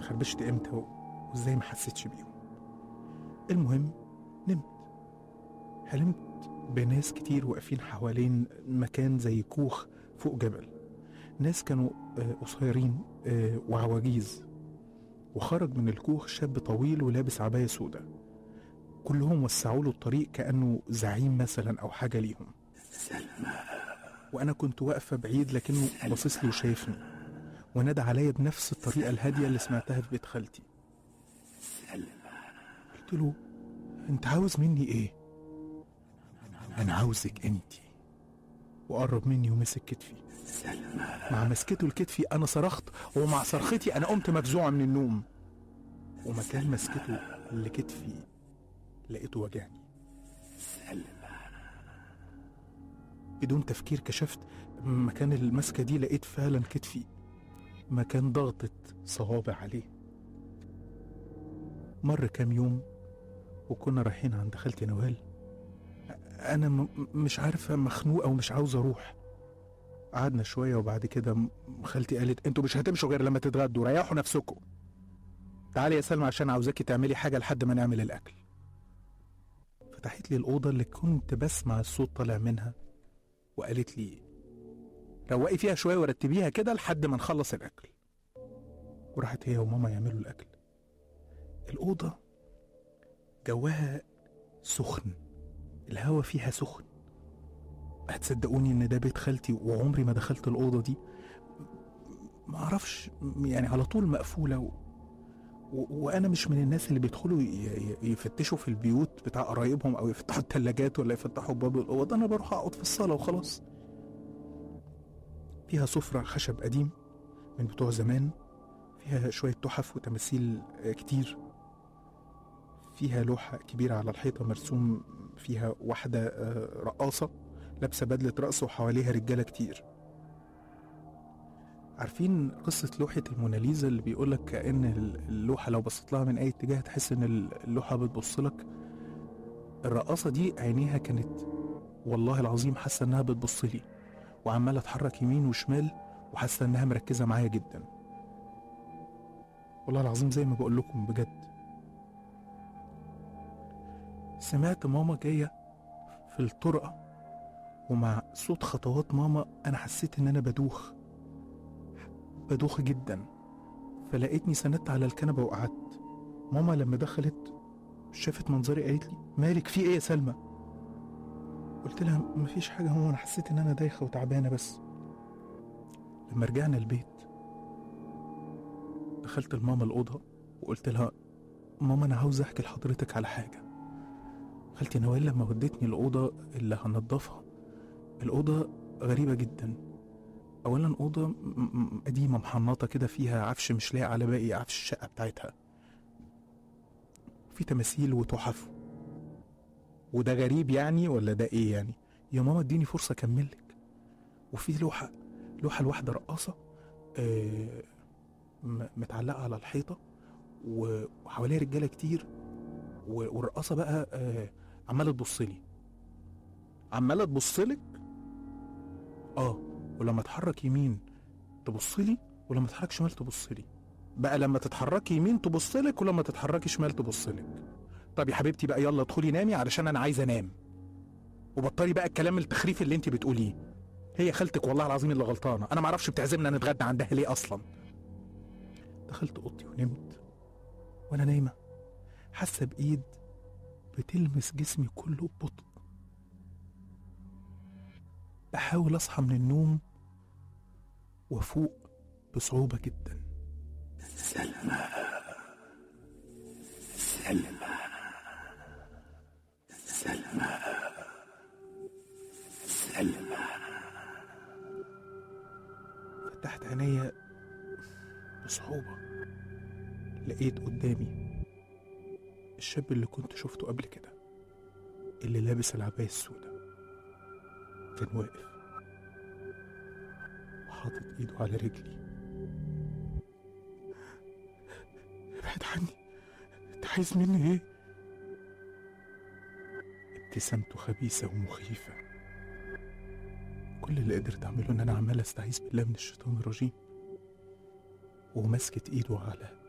خربشت امتى و- وازاي ما حسيتش بيهم المهم نمت حلمت بناس كتير واقفين حوالين مكان زي كوخ فوق جبل ناس كانوا آه، قصيرين آه، وعواجيز وخرج من الكوخ شاب طويل ولابس عباية سودة كلهم وسعوا له الطريق كأنه زعيم مثلا أو حاجة ليهم وأنا كنت واقفة بعيد لكنه باصص لي وشايفني ونادى عليا بنفس الطريقة الهادية اللي سمعتها في بيت خالتي قلت له أنت عاوز مني إيه؟ أنا عاوزك أنت وقرب مني ومسك كتفي مع مسكته لكتفي أنا صرخت ومع صرختي أنا قمت مفزوعة من النوم ومكان مسكته لكتفي لقيته وجعني بدون تفكير كشفت مكان المسكة دي لقيت فعلا كتفي مكان ضغطة صوابع عليه مر كام يوم وكنا رايحين عند خالتي نوال أنا م- مش عارفة مخنوقة ومش عاوز أروح قعدنا شوية وبعد كده م- خالتي قالت انتوا مش هتمشوا غير لما تتغدوا ريحوا نفسكم تعالي يا سلمى عشان عاوزاكي تعملي حاجة لحد ما نعمل الأكل فتحت لي الأوضة اللي كنت بسمع الصوت طالع منها وقالت لي روقي فيها شوية ورتبيها كده لحد ما نخلص الأكل وراحت هي وماما يعملوا الأكل الأوضة جواها سخن الهوا فيها سخن هتصدقوني ان ده بيت خالتي وعمري ما دخلت الأوضة دي ما اعرفش يعني على طول مقفولة و... و... وانا مش من الناس اللي بيدخلوا ي... ي- يفتشوا في البيوت بتاع قرايبهم او يفتحوا الثلاجات ولا يفتحوا باب الاوض انا بروح اقعد في الصاله وخلاص فيها سفره خشب قديم من بتوع زمان فيها شويه تحف وتماثيل آه، كتير فيها لوحه كبيره على الحيطه مرسوم فيها واحده آه، رقاصه لابسه بدله رقص وحواليها رجاله كتير عارفين قصة لوحة الموناليزا اللي بيقولك كأن اللوحة لو بصيت لها من أي اتجاه تحس إن اللوحة بتبص لك الرقاصة دي عينيها كانت والله العظيم حاسة إنها بتبص لي وعمالة تحرك يمين وشمال وحاسة إنها مركزة معايا جدا والله العظيم زي ما بقول لكم بجد سمعت ماما جاية في الطرقة ومع صوت خطوات ماما أنا حسيت إن أنا بدوخ بدوخ جدا فلقيتني سندت على الكنبة وقعدت ماما لما دخلت شافت منظري قالت لي مالك في ايه يا سلمى قلت لها مفيش حاجة هو انا حسيت ان انا دايخة وتعبانة بس لما رجعنا البيت دخلت لماما الأوضة وقلت لها ماما أنا عاوز أحكي لحضرتك على حاجة خالتي نوال لما ودتني الأوضة اللي هنضفها الأوضة غريبة جدا أولا أوضة م- م- قديمة محنطة كده فيها عفش مش لاقي على باقي عفش الشقة بتاعتها في تماثيل وتحف وده غريب يعني ولا ده ايه يعني يا ماما اديني فرصة اكملك وفي لوحة لوحة لواحدة رقاصة آه م- متعلقة على الحيطة و- وحواليها رجالة كتير و- والرقاصة بقى آه عمالة تبص لي عمالة تبص لك اه ولما اتحرك يمين تبص لي ولما اتحرك شمال تبص لي بقى لما تتحركي يمين تبص لك ولما تتحركي شمال تبص لك طب يا حبيبتي بقى يلا ادخلي نامي علشان انا عايزه انام وبطلي بقى الكلام التخريف اللي انت بتقوليه هي خالتك والله العظيم اللي غلطانه انا ما اعرفش بتعزمنا نتغدى عندها ليه اصلا دخلت اوضتي ونمت وانا نايمه حاسه بايد بتلمس جسمي كله ببطء بحاول اصحى من النوم وافوق بصعوبه جدا فتحت عينيا بصعوبة لقيت قدامي الشاب اللي كنت شفته قبل كده اللي لابس العباية السوداء كان واقف وحاطط ايده على رجلي ابعد عني انت عايز مني ايه ابتسامته خبيثة ومخيفة كل اللي قدرت اعمله ان انا عمال استعيذ بالله من الشيطان الرجيم ومسكت ايده على